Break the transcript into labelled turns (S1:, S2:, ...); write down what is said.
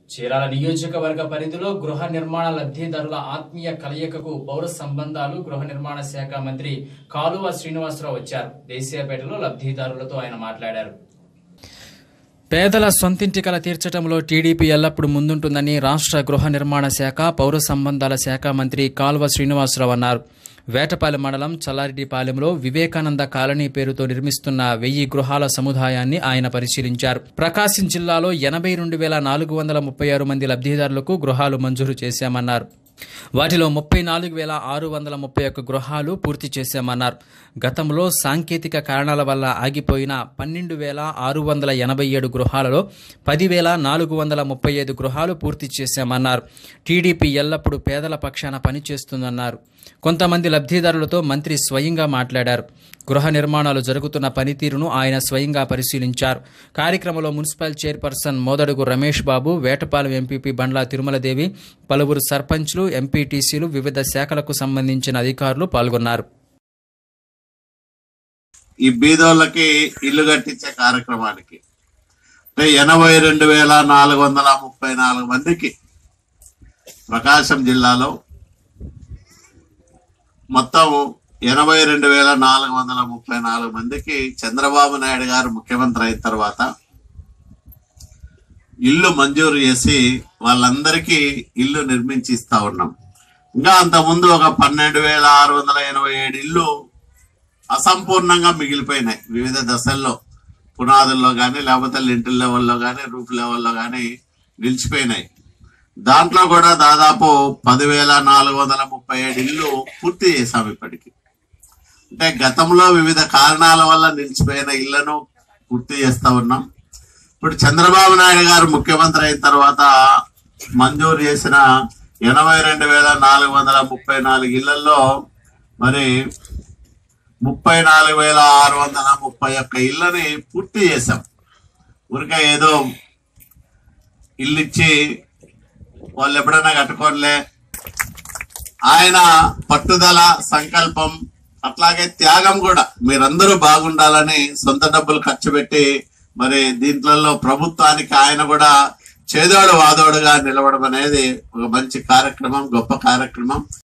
S1: చీరాల నియోజకవర్గ పరిధిలో గృహ నిర్మాణ లబ్ధిదారుల ఆత్మీయ కలయికకు పౌర సంబంధాలు గృహ నిర్మాణ శాఖ మంత్రి కాలువ శ్రీనివాసరావు వచ్చారు దేశీయపేటలో లబ్ధిదారులతో ఆయన మాట్లాడారు పేదల సొంతింటి కల తీర్చడంలో టీడీపీ ఎల్లప్పుడూ ముందుంటుందని రాష్ట్ర గృహ నిర్మాణ శాఖ పౌర సంబంధాల శాఖ మంత్రి కాల్వ శ్రీనివాసరావు అన్నారు వేటపాలెం మండలం చల్లారెడ్డిపాలెంలో వివేకానంద కాలనీ పేరుతో నిర్మిస్తున్న వెయ్యి గృహాల సముదాయాన్ని ఆయన పరిశీలించారు ప్రకాశం జిల్లాలో ఎనభై రెండు వేల నాలుగు వందల ముప్పై ఆరు మంది లబ్ధిదారులకు గృహాలు మంజూరు చేశామన్నారు వాటిలో ముప్పై నాలుగు వేల ఆరు వందల ముప్పై ఒక్క గృహాలు పూర్తి చేశామన్నారు గతంలో సాంకేతిక కారణాల వల్ల ఆగిపోయిన పన్నెండు వేల ఆరు వందల ఎనభై ఏడు గృహాలలో పదివేల నాలుగు వందల ముప్పై ఐదు గృహాలు పూర్తి చేశామన్నారు టీడీపీ ఎల్లప్పుడూ పేదల పక్షాన పనిచేస్తుందన్నారు కొంతమంది లబ్ధిదారులతో మంత్రి స్వయంగా మాట్లాడారు గృహ నిర్మాణాలు జరుగుతున్న పనితీరును ఆయన స్వయంగా పరిశీలించారు కార్యక్రమంలో municipal chairperson Modadugu Ramesh Babu Vetapalem MPP Bandla Tirumaladevi పలువురు సర్పంచ్లు ఎంపీటీసీలు వివిధ శాఖలకు సంబంధించిన అధికారులు పాల్గొన్నారు
S2: ఈ బీదోళ్ళకి ఇల్లు కట్టించే కార్యక్రమానికి అంటే ఎనభై రెండు వేల నాలుగు వందల ముప్పై నాలుగు మందికి ప్రకాశం జిల్లాలో మొత్తం ఎనభై రెండు వేల నాలుగు వందల ముప్పై నాలుగు మందికి చంద్రబాబు నాయుడు గారు ముఖ్యమంత్రి అయిన తర్వాత ఇల్లు మంజూరు చేసి వాళ్ళందరికీ ఇల్లు నిర్మించి ఇస్తా ఉన్నాం ఇంకా అంతకుముందు ఒక పన్నెండు వేల ఆరు వందల ఎనభై ఏడు ఇల్లు అసంపూర్ణంగా మిగిలిపోయినాయి వివిధ దశల్లో పునాదుల్లో కానీ లేకపోతే లింటిల్ లెవెల్లో కానీ రూఫ్ లెవెల్లో కానీ నిలిచిపోయినాయి దాంట్లో కూడా దాదాపు పదివేల నాలుగు వందల ముప్పై ఏడు ఇల్లు పూర్తి చేశాం ఇప్పటికి అంటే గతంలో వివిధ కారణాల వల్ల నిలిచిపోయిన ఇళ్లను పూర్తి చేస్తా ఉన్నాం ఇప్పుడు చంద్రబాబు నాయుడు గారు ముఖ్యమంత్రి అయిన తర్వాత మంజూరు చేసిన ఎనభై రెండు వేల నాలుగు వందల ముప్పై నాలుగు ఇళ్లలో మరి ముప్పై నాలుగు వేల ఆరు వందల ముప్పై ఒక్క ఇళ్ళని పూర్తి చేశాం ఊరికే ఏదో ఇల్లు ఇచ్చి వాళ్ళు ఎప్పుడైనా కట్టుకోనిలే ఆయన పట్టుదల సంకల్పం అట్లాగే త్యాగం కూడా మీరందరూ బాగుండాలని సొంత డబ్బులు ఖర్చు పెట్టి మరి దీంట్లో ప్రభుత్వానికి ఆయన కూడా చేదోడు వాదోడుగా నిలవడం అనేది ఒక మంచి కార్యక్రమం గొప్ప కార్యక్రమం